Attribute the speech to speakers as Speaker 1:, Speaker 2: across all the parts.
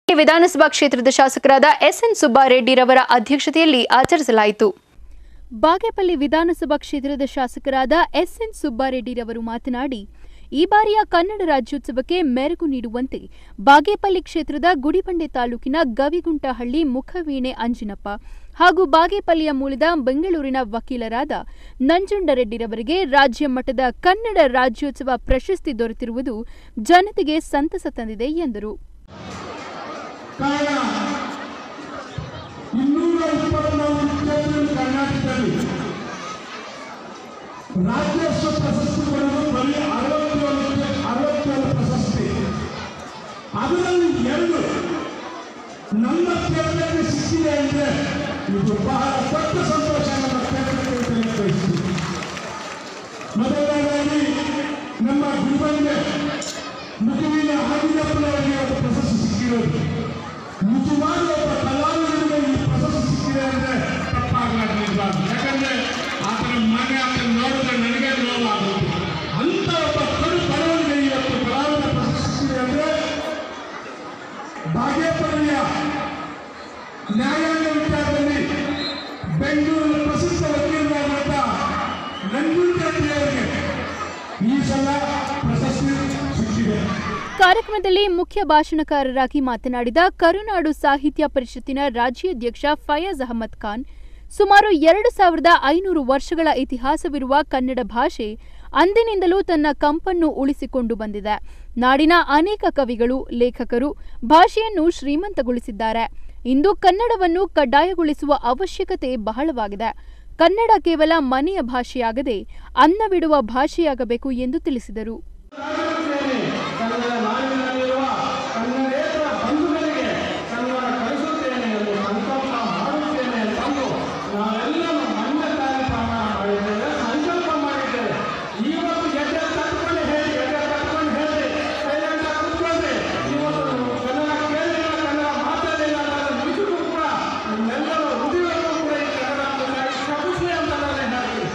Speaker 1: ವಿಧಾನಸಭಾ ಕ್ಷೇತ್ರದ ಶಾಸಕರಾದ ಎಸ್ಎನ್ ಸುಬ್ಬಾರೆಡ್ಡಿರವರ ಅಧ್ಯಕ್ಷತೆಯಲ್ಲಿ ಆಚರಿಸಲಾಯಿತು ಬಾಗೇಪಲ್ಲಿ ವಿಧಾನಸಭಾ ಕ್ಷೇತ್ರದ ಶಾಸಕರಾದ ಎಸ್ಎನ್ ಸುಬ್ಬಾರೆಡ್ಡಿರವರು ಮಾತನಾಡಿ ಈ ಬಾರಿಯ ಕನ್ನಡ ರಾಜ್ಯೋತ್ಸವಕ್ಕೆ ಮೆರುಗು ನೀಡುವಂತೆ ಬಾಗೇಪಲ್ಲಿ ಕ್ಷೇತ್ರದ ಗುಡಿಬಂಡೆ ತಾಲೂಕಿನ ಗವಿಗುಂಟಹಳ್ಳಿ ಮುಖವೀಣೆ ಅಂಜಿನಪ್ಪ ಹಾಗೂ ಬಾಗೇಪಲ್ಲಿಯ ಮೂಲದ ಬೆಂಗಳೂರಿನ ವಕೀಲರಾದ ನಂಜುಂಡರೆಡ್ಡಿರವರಿಗೆ ರಾಜ್ಯ ಮಟ್ಟದ ಕನ್ನಡ ರಾಜ್ಯೋತ್ಸವ ಪ್ರಶಸ್ತಿ ದೊರೆತಿರುವುದು ಜನತೆಗೆ ಸಂತಸ ತಂದಿದೆ ಎಂದರು
Speaker 2: ಕಾರಣ ಇನ್ನೂರ ಇಪ್ಪತ್ನಾಲ್ಕು ಕ್ಷೇತ್ರಗಳು ಕರ್ನಾಟಕದಲ್ಲಿ ರಾಜ್ಯೋತ್ಸವ ಪ್ರಶಸ್ತಿ ಬರೋದು ಬರೀ ಅರವತ್ತೇಳು ಅರವತ್ತೇಳು ಪ್ರಶಸ್ತಿ ಅದರಲ್ಲಿ ಎರಡು ನಮ್ಮ ಕ್ಷೇತ್ರಕ್ಕೆ ಸಿಕ್ಕಿದೆ ಅಂದರೆ ಇದು ಬಹಳ ದೊಡ್ಡ ಸಂತೋಷ ನಮ್ಮ ಕ್ಷೇತ್ರಕ್ಕೆ ಅಂತ ಹೇಳಿ ಬಯಸ್ತೀನಿ ಮೊದಲನೇದಾಗಿ ನಮ್ಮ ಗುರುಬಂಡೆ ಮುಖವಿನ ಹಾದಿನಪ್ಪನವರಿಗೆ ಒಂದು ಪ್ರಶಸ್ತಿ ಸಿಕ್ಕಿರೋದು ನಿಜವಾದ ಒಬ್ಬ ಕಲಾವಿದರಿಗೆ ಈ ಪ್ರಶಸ್ತಿ ಸಿಕ್ಕಿದೆ ಅಂದ್ರೆ ತಪ್ಪಾಗಲಾರ್ದು ಯಾಕಂದ್ರೆ ಆತನ ಮನೆ ಆತನ ನೋಡಿದ್ರೆ ನನಗೆ ನೋವಾಗುತ್ತೆ ಅಂತ ಒಬ್ಬ ಕಡು ಬಡವನಿಗೆ ಇವತ್ತು ಕಲಾವಿದ ಪ್ರಶಸ್ತಿ ಸಿಕ್ಕಿದೆ ಅಂದ್ರೆ ಬಾಗೇಪಲ್ಲಿಯ ನ್ಯಾಯಾಂಗ ವಿಚಾರದಲ್ಲಿ ಬೆಂಗಳೂರಿನ ಪ್ರಸಿದ್ಧ ವಕೀಲರಾದಂಥ ನಂಜುಂಡರೆಡ್ಡಿಯವರಿಗೆ ಈ ಸಲ ಪ್ರಶಸ್ತಿ ಸಿಕ್ಕಿದೆ
Speaker 1: ಕಾರ್ಯಕ್ರಮದಲ್ಲಿ ಮುಖ್ಯ ಭಾಷಣಕಾರರಾಗಿ ಮಾತನಾಡಿದ ಕರುನಾಡು ಸಾಹಿತ್ಯ ಪರಿಷತ್ತಿನ ರಾಜ್ಯಾಧ್ಯಕ್ಷ ಫಯಾಜ್ ಅಹಮದ್ ಖಾನ್ ಸುಮಾರು ಎರಡು ಸಾವಿರದ ಐನೂರು ವರ್ಷಗಳ ಇತಿಹಾಸವಿರುವ ಕನ್ನಡ ಭಾಷೆ ಅಂದಿನಿಂದಲೂ ತನ್ನ ಕಂಪನ್ನು ಉಳಿಸಿಕೊಂಡು ಬಂದಿದೆ ನಾಡಿನ ಅನೇಕ ಕವಿಗಳು ಲೇಖಕರು ಭಾಷೆಯನ್ನು ಶ್ರೀಮಂತಗೊಳಿಸಿದ್ದಾರೆ ಇಂದು ಕನ್ನಡವನ್ನು ಕಡ್ಡಾಯಗೊಳಿಸುವ ಅವಶ್ಯಕತೆ ಬಹಳವಾಗಿದೆ ಕನ್ನಡ ಕೇವಲ ಮನೆಯ ಭಾಷೆಯಾಗದೆ ಅನ್ನವಿಡುವ ಭಾಷೆಯಾಗಬೇಕು ಎಂದು ತಿಳಿಸಿದರು
Speaker 2: ಕನ್ನಡ ನಾಡಿನಲ್ಲಿರುವ ಕನ್ನಡೇತರ ಬಂಧುಗಳಿಗೆ ಕನ್ನಡ ಕಲಿಸುತ್ತೇನೆ ಎಂದು ಸಂಕಲ್ಪ ಮಾಡುತ್ತೇನೆ ಅಂತಂದು ನಾವೆಲ್ಲರೂ ಮಂಡ ಕಾರ್ಯಕ್ರಮ ಮಾಡಿದ್ದೇವೆ ಸಂಕಲ್ಪ ಮಾಡಿದ್ದೇವೆ ಇವತ್ತು ಗೆದ್ದೆ ತಟ್ಕೊಂಡು ಹೇಳಿ ಗೆದ್ದೆ ತಟ್ಕೊಂಡು ಹೇಳಿ ಸೈಲೆಂಟ್ ಕೂತ್ಕೊಂಡ್ರೆ ಇವತ್ತು ನೀವು ಕನ್ನಡ ಕೇಳಿಲ್ಲ ಕನ್ನಡ ಮಾತಾಡಲಿಲ್ಲ ಅನ್ನೋದು ನಿಜಕ್ಕೂ ಕೂಡ ನಿಮ್ಮೆಲ್ಲರ ಹೃದಯಕ್ಕೂ ಕೂಡ ಈ ಕನ್ನಡ ಕ್ಷಮಿಸಲಿ ಅಂತ ನಾನು ಹೇಳ್ತೀನಿ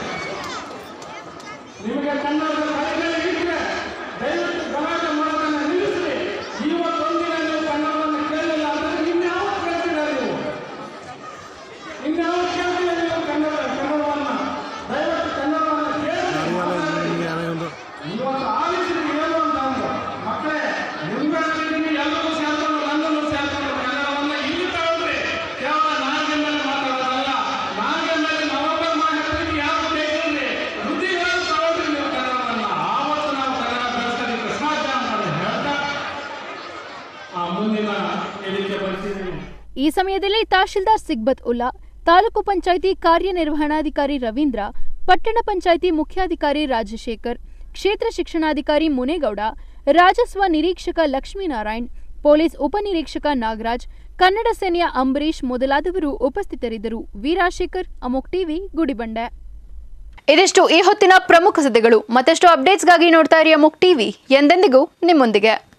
Speaker 2: ನಿಮಗೆ ಕನ್ನಡದ ಕಲೆಗಳು ಇದ್ರೆ ದಯವಿಟ್ಟು ಗಲಾಟೆ ಮಾಡೋದನ್ನ ನಿಲ್ಲಿಸಿ ಇವತ್ತೊಂದಿನ ನೀವು ಕನ್ನಡವನ್ನು ಕೇಳಿಲ್ಲ ಅಂದ್ರೆ ಇನ್ಯಾವ ಕೇಳ್ತೀರ ನೀವು ಇನ್ಯಾವ ಕೇಳ್ತೀರ ನೀವು ಕನ್ನಡ ಕನ್ನಡವನ್ನ ದಯವಿಟ್ಟು ಕನ್ನಡವನ್ನ ಕೇಳಿ ಇವತ್ತು ಆಲಿಸಿ ಏನು ಅಂತ ಅಂದ್ರು ಮಕ್ಕಳೇ ನಿಮ್ಗೆ ಎಲ್ಲರೂ ಸೇರ್ಕೊಂಡು ನನ್ನನ್ನು ಸೇರ್ಕೊಂಡು ಕನ್ನಡವನ್ನ ಇಲ್ಲಿ ತಗೊಳ್ರಿ ಕೇವಲ ನಾಲ್ಗೆ ಮೇಲೆ ಮಾತಾಡೋದಲ್ಲ ನಾಲ್ಗೆ ಮೇಲೆ ನವೆಂಬರ್ ಮಾಸದಲ್ಲಿ ಯಾರು ಬೇಕಿಲ್ಲ ಹೃದಯಗಳು ತಗೊಳ್ರಿ ನೀವು ಕನ್ನಡವನ್ನ ಆವತ್ತು ನಾವು ಕನ್ನಡ ಬೆಳೆಸಲಿಕ್ಕೆ ಸಾಧ್ಯ ಅಂತ ಹೇಳ್ತಾ ಆ ಮುಂದಿನ ಹೇಳಿಕೆ ಬರ್ತೀನಿ
Speaker 1: ಈ ಸಮಯದಲ್ಲಿ ತಹಶೀಲ್ದಾರ್ ಸಿಗ್ಬತ್ ಉಲ್ಲಾ ತಾಲೂಕು ಪಂಚಾಯಿತಿ ಕಾರ್ಯನಿರ್ವಹಣಾಧಿಕಾರಿ ರವೀಂದ್ರ ಪಟ್ಟಣ ಪಂಚಾಯಿತಿ ಮುಖ್ಯಾಧಿಕಾರಿ ರಾಜಶೇಖರ್ ಕ್ಷೇತ್ರ ಶಿಕ್ಷಣಾಧಿಕಾರಿ ಮುನೇಗೌಡ ರಾಜಸ್ವ ನಿರೀಕ್ಷಕ ಲಕ್ಷ್ಮೀನಾರಾಯಣ್ ಪೊಲೀಸ್ ಉಪನಿರೀಕ್ಷಕ ನಾಗರಾಜ್ ಕನ್ನಡ ಸೇನೆಯ ಅಂಬರೀಶ್ ಮೊದಲಾದವರು ಉಪಸ್ಥಿತರಿದ್ದರು ವೀರಾಶೇಖರ್ ಅಮೋಕ್ ಟಿವಿ ಗುಡಿಬಂಡೆ ಇದಿಷ್ಟು ಈ ಹೊತ್ತಿನ ಪ್ರಮುಖ ಸುದ್ದಿಗಳು ಮತ್ತಷ್ಟು ಅಪ್ಡೇಟ್ಸ್ಗಾಗಿ ನೋಡ್ತಾ ಇರಿ ಅಮೋಕ್ ಟಿವಿ ಎಂದೆಂದಿಗೂ ನಿಮ್ಮೊಂದಿಗೆ